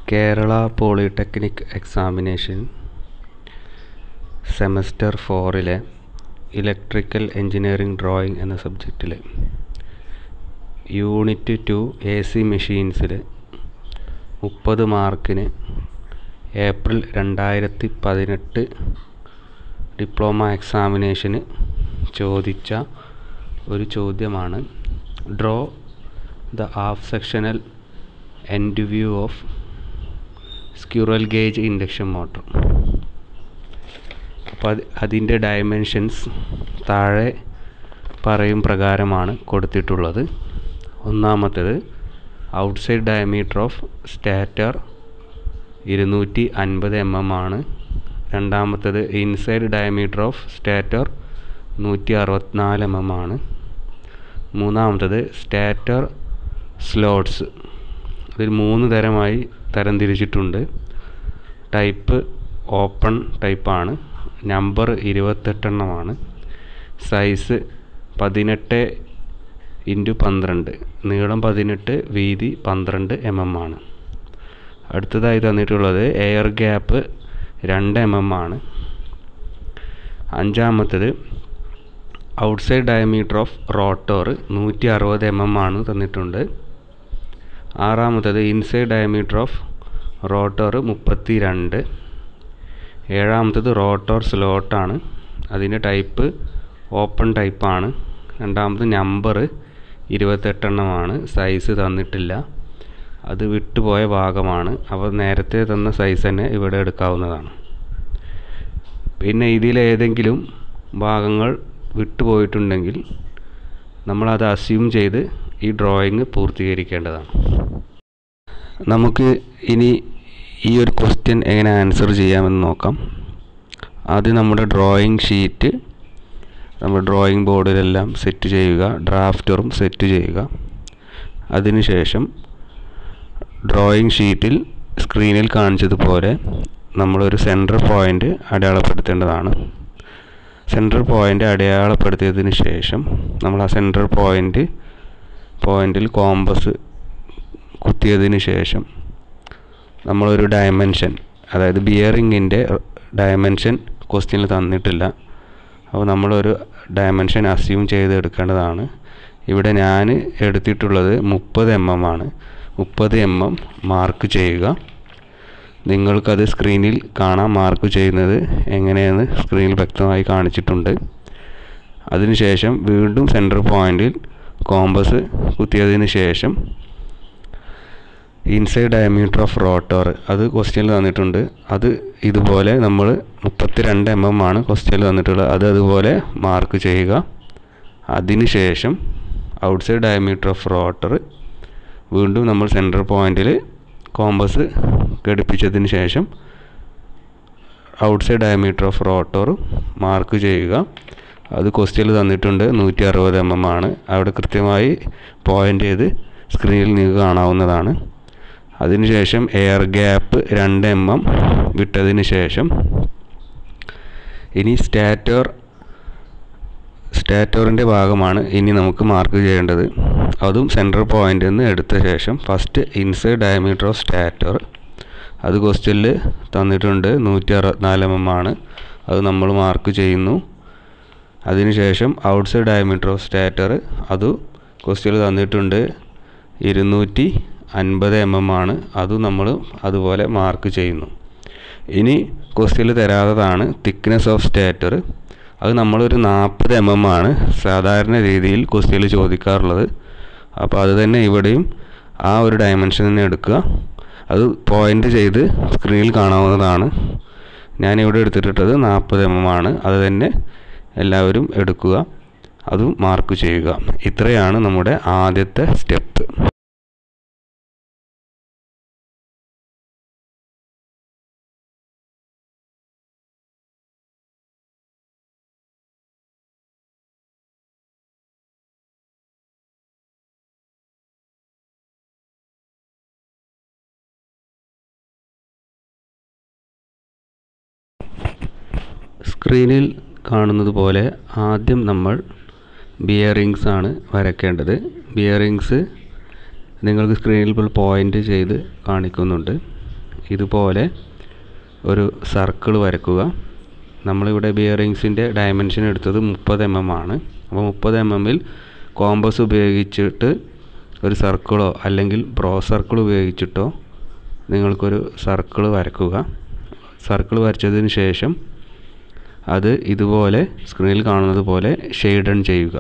Kerala polytechnic examination semester ഫോറിലെ electrical engineering drawing എന്ന സബ്ജക്റ്റിൽ യൂണിറ്റ് ടു എ സി മെഷീൻസിൽ മുപ്പത് മാർക്കിന് ഏപ്രിൽ രണ്ടായിരത്തി പതിനെട്ട് ഡിപ്ലോമ എക്സാമിനേഷന് ചോദിച്ച ഒരു ചോദ്യമാണ് draw the half sectional end view of squirrel cage induction motor അപ്പോൾ അത് അതിൻ്റെ ഡയമെൻഷൻസ് താഴെ പറയും പ്രകാരമാണ് കൊടുത്തിട്ടുള്ളത് ഒന്നാമത്തേത് ഔട്ട്സൈഡ് ഡയമീറ്റർ ഓഫ് സ്റ്റാറ്റർ ഇരുന്നൂറ്റി അൻപത് എം എം ആണ് രണ്ടാമത്തേത് ഇൻസൈഡ് ഡയമീറ്റർ ഓഫ് സ്റ്റാറ്റർ നൂറ്റി അറുപത്തിനാല് എം എം ആണ് മൂന്നാമത്തേത് സ്റ്റാറ്റർ സ്ലോട്ട്സ് ഇതിൽ മൂന്ന് തരമായി തരംതിരിച്ചിട്ടുണ്ട് ടൈപ്പ് ഓപ്പൺ ടൈപ്പാണ് നമ്പർ ഇരുപത്തെട്ടെണ്ണമാണ് സൈസ് പതിനെട്ട് ഇൻറ്റു പന്ത്രണ്ട് നീളം പതിനെട്ട് വീതി പന്ത്രണ്ട് എം എം ആണ് അടുത്തതായി തന്നിട്ടുള്ളത് എയർ ഗ്യാപ്പ് രണ്ട് എം എം ആണ് അഞ്ചാമത്തേത് ഔട്ട്സൈഡ് ഡയമീറ്റർ ഓഫ് റോട്ടോർ നൂറ്റി അറുപത് എം എം ആണ് തന്നിട്ടുണ്ട് ആറാമത്തേത് ഇൻസൈഡ് ഡയമീറ്റർ ഓഫ് റോട്ടോർ മുപ്പത്തി രണ്ട് ഏഴാമത്തേത് റോട്ടോർ സ്ലോട്ടാണ് അതിൻ്റെ ടൈപ്പ് ഓപ്പൺ ടൈപ്പാണ് രണ്ടാമത് നമ്പർ ഇരുപത്തെട്ടെണ്ണമാണ് സൈസ് തന്നിട്ടില്ല അത് വിട്ടുപോയ ഭാഗമാണ് അപ്പോൾ നേരത്തെ തന്ന സൈസ് തന്നെ ഇവിടെ എടുക്കാവുന്നതാണ് പിന്നെ ഇതിലേതെങ്കിലും ഭാഗങ്ങൾ വിട്ടുപോയിട്ടുണ്ടെങ്കിൽ നമ്മളത് അസ്യൂം ചെയ്ത് ഈ ഡ്രോയിങ് പൂർത്തീകരിക്കേണ്ടതാണ് നമുക്ക് ഇനി ഈ ഒരു ക്വസ്റ്റ്യൻ എങ്ങനെ ആൻസർ ചെയ്യാമെന്ന് നോക്കാം ആദ്യം നമ്മുടെ ഡ്രോയിങ് ഷീറ്റ് നമ്മൾ ഡ്രോയിങ് ബോർഡിലെല്ലാം സെറ്റ് ചെയ്യുക ഡ്രാഫ്റ്ററും സെറ്റ് ചെയ്യുക അതിനുശേഷം ഡ്രോയിങ് ഷീറ്റിൽ സ്ക്രീനിൽ കാണിച്ചതുപോലെ നമ്മളൊരു സെൻറ്റർ പോയിൻ്റ് അടയാളപ്പെടുത്തേണ്ടതാണ് സെൻറ്റർ പോയിൻ്റ് അടയാളപ്പെടുത്തിയതിന് ശേഷം നമ്മൾ ആ സെൻറ്റർ പോയിൻ്റ് പോയിൻ്റിൽ കോമ്പസ് കുത്തിയതിന് ശേഷം നമ്മളൊരു ഡയമെൻഷൻ അതായത് ബിയറിങ്ങിൻ്റെ ഡയമെൻഷൻ ക്വസ്റ്റ്യനിൽ തന്നിട്ടില്ല അപ്പോൾ നമ്മളൊരു ഡയമെൻഷൻ അസ്യൂം ചെയ്ത് എടുക്കേണ്ടതാണ് ഇവിടെ ഞാൻ എടുത്തിട്ടുള്ളത് മുപ്പത് എം എം ആണ് മുപ്പത് എം എം മാർക്ക് ചെയ്യുക നിങ്ങൾക്കത് സ്ക്രീനിൽ കാണാൻ മാർക്ക് ചെയ്യുന്നത് എങ്ങനെയെന്ന് സ്ക്രീനിൽ വ്യക്തമായി കാണിച്ചിട്ടുണ്ട് അതിനുശേഷം വീണ്ടും സെൻറ്റർ പോയിൻ്റിൽ കോമ്പസ് കുത്തിയതിന് ശേഷം ഇൻസൈഡ് ഡയമീറ്റർ ഓഫ് റോട്ടോർ അത് ക്വസ്റ്റ്യനിൽ തന്നിട്ടുണ്ട് അത് ഇതുപോലെ നമ്മൾ മുപ്പത്തി രണ്ട് എം എം ആണ് ക്വസ്റ്റ്യനിൽ തന്നിട്ടുള്ളത് അത് അതുപോലെ മാർക്ക് ചെയ്യുക അതിനുശേഷം ഔട്ട്സൈഡ് ഡയമീറ്റർ ഓഫ് റോട്ടർ വീണ്ടും നമ്മൾ സെൻറ്റർ പോയിന്റിൽ കോമ്പസ് ഘടിപ്പിച്ചതിന് ശേഷം outside diameter of rotor mark ചെയ്യുക അത് ക്വസ്റ്റ്യനിൽ തന്നിട്ടുണ്ട് നൂറ്റി അറുപത് എം എം ആണ് അവിടെ കൃത്യമായി പോയിൻ്റ് ചെയ്ത് സ്ക്രീനിൽ നിങ്ങൾക്ക് കാണാവുന്നതാണ് അതിനുശേഷം എയർ ഗ്യാപ്പ് രണ്ട് എം എം വിട്ടതിന് ശേഷം ഇനി സ്റ്റാറ്റോർ സ്റ്റാറ്റോറിൻ്റെ ഭാഗമാണ് ഇനി നമുക്ക് മാർക്ക് ചെയ്യേണ്ടത് അതും സെൻറ്റർ പോയിൻ്റിൽ നിന്ന് എടുത്ത ശേഷം first inside diameter of stator അത് ക്വസ്റ്റ്യനിൽ തന്നിട്ടുണ്ട് നൂറ്റി അറുപത്തിനാല് എം എം ആണ് അത് നമ്മൾ മാർക്ക് ചെയ്യുന്നു അതിനുശേഷം ഔട്ട്സൈഡ് ഡയമീറ്റർ ഓഫ് സ്റ്റാറ്റർ അത് ക്വസ്റ്റ്യനിൽ തന്നിട്ടുണ്ട് ഇരുന്നൂറ്റി അൻപത് എം എം ആണ് അത് നമ്മൾ അതുപോലെ മാർക്ക് ചെയ്യുന്നു ഇനി ക്വസ്റ്റ്യനിൽ തരാത്തതാണ് തിക്നെസ് ഓഫ് സ്റ്റാറ്റർ അത് നമ്മളൊരു നാൽപ്പത് എം എം ആണ് സാധാരണ രീതിയിൽ ക്വസ്റ്റ്യനിൽ ചോദിക്കാറുള്ളത് അപ്പോൾ അത് തന്നെ ഇവിടെയും ആ ഒരു ഡയമെൻഷൻ തന്നെ എടുക്കുക അത് പോയിൻ്റ് ചെയ്ത് സ്ക്രീനിൽ കാണാവുന്നതാണ് ഞാനിവിടെ എടുത്തിട്ടുള്ളത് നാൽപ്പത് എം എം ആണ് അത് തന്നെ എല്ലാവരും എടുക്കുക അതും മാർക്ക് ചെയ്യുക ഇത്രയാണ് നമ്മുടെ ആദ്യത്തെ സ്റ്റെപ്പ് സ്ക്രീനിൽ കാണുന്നത് പോലെ ആദ്യം നമ്മൾ ബിയറിങ്സ് ആണ് വരയ്ക്കേണ്ടത് ബിയറിങ്സ് നിങ്ങൾക്ക് സ്ക്രീനിൽ ഇപ്പോൾ പോയിൻ്റ് ചെയ്ത് കാണിക്കുന്നുണ്ട് ഇതുപോലെ ഒരു സർക്കിൾ വരക്കുക നമ്മളിവിടെ ബിയറിങ്സിൻ്റെ ഡയമെൻഷൻ എടുത്തത് മുപ്പത് എം എം ആണ് അപ്പോൾ മുപ്പത് എം എമ്മിൽ കോമ്പസ് ഉപയോഗിച്ചിട്ട് ഒരു സർക്കിളോ അല്ലെങ്കിൽ ബ്രോ സർക്കിൾ ഉപയോഗിച്ചിട്ടോ നിങ്ങൾക്കൊരു സർക്കിൾ വരക്കുക സർക്കിൾ വരച്ചതിന് ശേഷം അത് ഇതുപോലെ സ്ക്രീനിൽ കാണുന്നത് പോലെ ഷെയ്ഡൺ ചെയ്യുക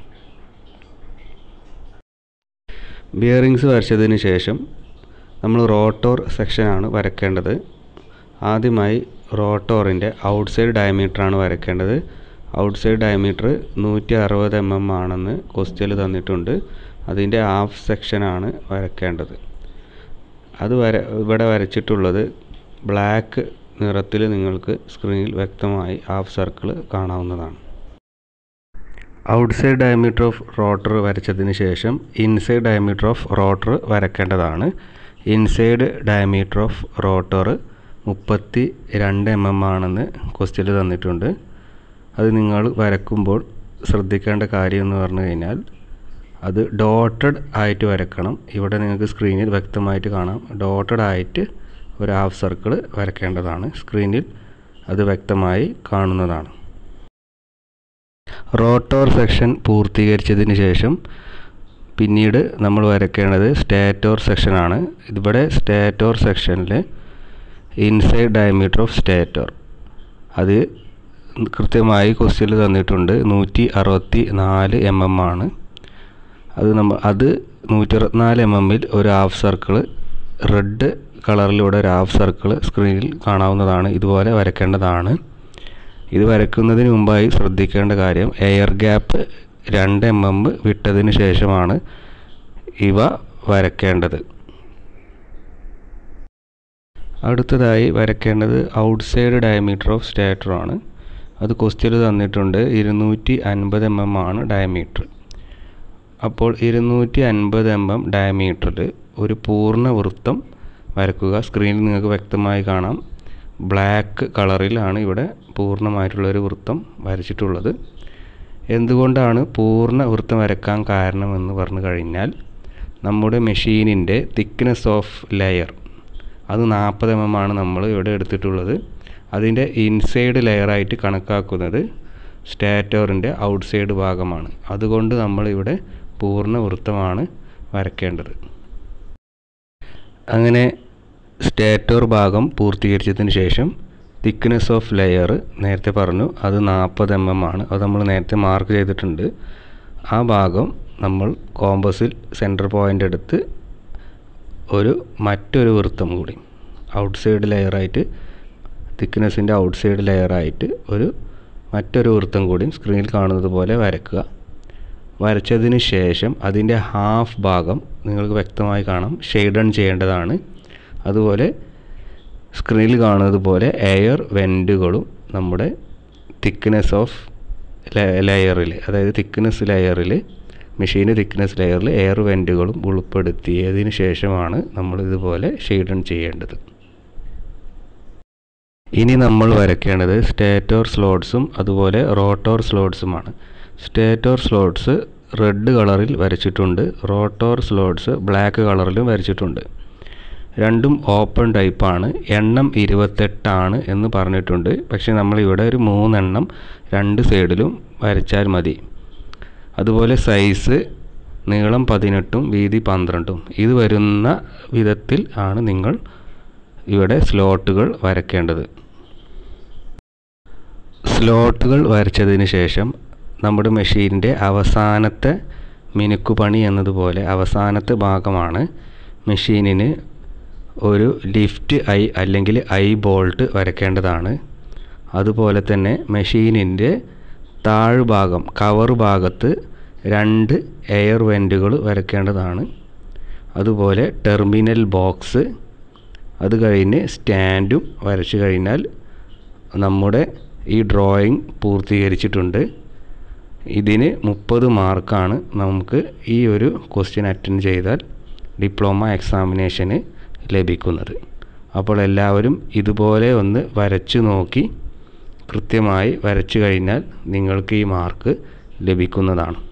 ബിയറിങ്സ് വരച്ചതിന് ശേഷം നമ്മൾ റോട്ടോർ സെക്ഷനാണ് വരയ്ക്കേണ്ടത് ആദ്യമായി റോട്ടോറിൻ്റെ ഔട്ട്സൈഡ് ഡയമീറ്ററാണ് വരയ്ക്കേണ്ടത് ഔട്ട്സൈഡ് ഡയമീറ്റർ നൂറ്റി അറുപത് എം എം ആണെന്ന് ക്വസ്റ്റ്യൻ തന്നിട്ടുണ്ട് അതിൻ്റെ ഹാഫ് സെക്ഷനാണ് വരയ്ക്കേണ്ടത് അത് വര ഇവിടെ വരച്ചിട്ടുള്ളത് ബ്ലാക്ക് നിറത്തിൽ നിങ്ങൾക്ക് സ്ക്രീനിൽ വ്യക്തമായി ഹാഫ് സർക്കിൾ കാണാവുന്നതാണ് ഔട്ട്സൈഡ് ഡയമീറ്റർ ഓഫ് റോട്ടർ വരച്ചതിന് ശേഷം ഇൻസൈഡ് ഡയമീറ്റർ ഓഫ് റോട്ടർ വരയ്ക്കേണ്ടതാണ് ഇൻസൈഡ് ഡയമീറ്റർ ഓഫ് റോട്ടർ മുപ്പത്തി രണ്ട് എം എം ആണെന്ന് ക്വസ്റ്റ്യൻ തന്നിട്ടുണ്ട് അത് നിങ്ങൾ വരക്കുമ്പോൾ ശ്രദ്ധിക്കേണ്ട കാര്യം എന്ന് പറഞ്ഞു കഴിഞ്ഞാൽ അത് ഡോട്ടഡ് ആയിട്ട് വരക്കണം ഇവിടെ നിങ്ങൾക്ക് സ്ക്രീനിൽ വ്യക്തമായിട്ട് കാണാം ഡോട്ടഡ് ആയിട്ട് ഒരു ഹാഫ് സർക്കിൾ വരയ്ക്കേണ്ടതാണ് സ്ക്രീനിൽ അത് വ്യക്തമായി കാണുന്നതാണ് റോട്ടോർ സെക്ഷൻ പൂർത്തീകരിച്ചതിന് ശേഷം പിന്നീട് നമ്മൾ വരയ്ക്കേണ്ടത് സ്റ്റാറ്റോർ സെക്ഷനാണ് ഇവിടെ സ്റ്റാറ്റോർ സെക്ഷനിൽ ഇൻസൈഡ് ഡയമീറ്റർ ഓഫ് സ്റ്റാറ്റോർ അത് കൃത്യമായി ക്വസ്റ്റ്യനിൽ തന്നിട്ടുണ്ട് നൂറ്റി അറുപത്തി നാല് എം എം ആണ് അത് നമ്മൾ അത് നൂറ്റി അറുപത്തിനാല് എം എമ്മിൽ ഒരു ഹാഫ് സർക്കിൾ റെഡ് കളറിലൂടെ ഒരു ഹാഫ് സർക്കിൾ സ്ക്രീനിൽ കാണാവുന്നതാണ് ഇതുപോലെ വരയ്ക്കേണ്ടതാണ് ഇത് വരയ്ക്കുന്നതിന് മുമ്പായി ശ്രദ്ധിക്കേണ്ട കാര്യം എയർ ഗ്യാപ്പ് രണ്ട് എം എം വിട്ടതിന് ശേഷമാണ് ഇവ വരയ്ക്കേണ്ടത് അടുത്തതായി വരയ്ക്കേണ്ടത് ഔട്ട്സൈഡ് ഡയമീറ്റർ ഓഫ് സ്റ്റാറ്റർ ആണ് അത് ക്വസ്റ്റ്യൻ തന്നിട്ടുണ്ട് ഇരുന്നൂറ്റി അൻപത് എം എം ആണ് ഡയമീറ്റർ അപ്പോൾ ഇരുന്നൂറ്റി അൻപത് എം എം ഡയമീറ്ററിൽ ഒരു പൂർണ്ണ വൃത്തം വരക്കുക സ്ക്രീനിൽ നിങ്ങൾക്ക് വ്യക്തമായി കാണാം ബ്ലാക്ക് കളറിലാണ് ഇവിടെ പൂർണ്ണമായിട്ടുള്ള ഒരു വൃത്തം വരച്ചിട്ടുള്ളത് എന്തുകൊണ്ടാണ് പൂർണ്ണ വൃത്തം വരക്കാൻ കാരണമെന്ന് പറഞ്ഞു കഴിഞ്ഞാൽ നമ്മുടെ മെഷീനിൻ്റെ തിക്നെസ് ഓഫ് ലെയർ അത് നാൽപ്പത് എം എം ആണ് നമ്മൾ ഇവിടെ എടുത്തിട്ടുള്ളത് അതിൻ്റെ ഇൻസൈഡ് ലെയറായിട്ട് കണക്കാക്കുന്നത് സ്റ്റാറ്റോറിൻ്റെ ഔട്ട്സൈഡ് ഭാഗമാണ് അതുകൊണ്ട് നമ്മൾ ഇവിടെ പൂർണ്ണ വൃത്തമാണ് വരയ്ക്കേണ്ടത് അങ്ങനെ സ്റ്റാറ്റോർ ഭാഗം പൂർത്തീകരിച്ചതിന് ശേഷം തിക്നെസ് ഓഫ് ലെയർ നേരത്തെ പറഞ്ഞു അത് നാൽപ്പത് എം എം ആണ് അത് നമ്മൾ നേരത്തെ മാർക്ക് ചെയ്തിട്ടുണ്ട് ആ ഭാഗം നമ്മൾ കോമ്പസിൽ സെൻറ്റർ പോയിൻ്റ് എടുത്ത് ഒരു മറ്റൊരു വൃത്തം കൂടി ഔട്ട്സൈഡ് ലെയറായിട്ട് തിക്നെസ്സിൻ്റെ ഔട്ട്സൈഡ് ലെയറായിട്ട് ഒരു മറ്റൊരു വൃത്തം കൂടി സ്ക്രീനിൽ കാണുന്നത് പോലെ വരയ്ക്കുക വരച്ചതിന് ശേഷം അതിൻ്റെ ഹാഫ് ഭാഗം നിങ്ങൾക്ക് വ്യക്തമായി കാണാം ഷെയ്ഡൺ ചെയ്യേണ്ടതാണ് അതുപോലെ സ്ക്രീനിൽ കാണുന്നത് പോലെ എയർ വെൻറ്റുകളും നമ്മുടെ തിക്നെസ് ഓഫ് ലെയറിൽ അതായത് തിക്നെസ് ലെയറിൽ മെഷീന് തിക്നെസ് ലെയറിൽ എയർ വെൻറ്റുകളും ഉൾപ്പെടുത്തിയതിന് ശേഷമാണ് നമ്മൾ ഇതുപോലെ ഷെയ്ഡൺ ചെയ്യേണ്ടത് ഇനി നമ്മൾ വരയ്ക്കേണ്ടത് സ്റ്റേറ്റോർ സ്ലോട്ട്സും അതുപോലെ റോട്ടോർ സ്ലോട്ട്സുമാണ് സ്റ്റേറ്റോർ സ്ലോട്ട്സ് റെഡ് കളറിൽ വരച്ചിട്ടുണ്ട് റോട്ടോർ സ്ലോട്ട്സ് ബ്ലാക്ക് കളറിലും വരച്ചിട്ടുണ്ട് രണ്ടും ഓപ്പൺ ടൈപ്പാണ് എണ്ണം ഇരുപത്തെട്ടാണ് എന്ന് പറഞ്ഞിട്ടുണ്ട് പക്ഷേ നമ്മളിവിടെ ഒരു മൂന്നെണ്ണം രണ്ട് സൈഡിലും വരച്ചാൽ മതി അതുപോലെ സൈസ് നീളം പതിനെട്ടും വീതി പന്ത്രണ്ടും ഇത് വരുന്ന വിധത്തിൽ ആണ് നിങ്ങൾ ഇവിടെ സ്ലോട്ടുകൾ വരയ്ക്കേണ്ടത് സ്ലോട്ടുകൾ വരച്ചതിന് ശേഷം നമ്മുടെ മെഷീനിൻ്റെ അവസാനത്തെ മിനുക്കുപണി എന്നതുപോലെ അവസാനത്തെ ഭാഗമാണ് മെഷീനിന് ഒരു ലിഫ്റ്റ് ഐ അല്ലെങ്കിൽ ഐ ബോൾട്ട് വരയ്ക്കേണ്ടതാണ് അതുപോലെ തന്നെ മെഷീനിൻ്റെ താഴ്ഭാഗം കവർ ഭാഗത്ത് രണ്ട് എയർ വെൻറ്റുകൾ വരയ്ക്കേണ്ടതാണ് അതുപോലെ ടെർമിനൽ ബോക്സ് അത് കഴിഞ്ഞ് സ്റ്റാൻഡും വരച്ചു കഴിഞ്ഞാൽ നമ്മുടെ ഈ ഡ്രോയിങ് പൂർത്തീകരിച്ചിട്ടുണ്ട് ഇതിന് മുപ്പത് മാർക്കാണ് നമുക്ക് ഈ ഒരു ക്വസ്റ്റ്യൻ അറ്റൻഡ് ചെയ്താൽ ഡിപ്ലോമ എക്സാമിനേഷന് ലഭിക്കുന്നത് അപ്പോൾ എല്ലാവരും ഇതുപോലെ ഒന്ന് വരച്ചു നോക്കി കൃത്യമായി വരച്ചു കഴിഞ്ഞാൽ നിങ്ങൾക്ക് ഈ മാർക്ക് ലഭിക്കുന്നതാണ്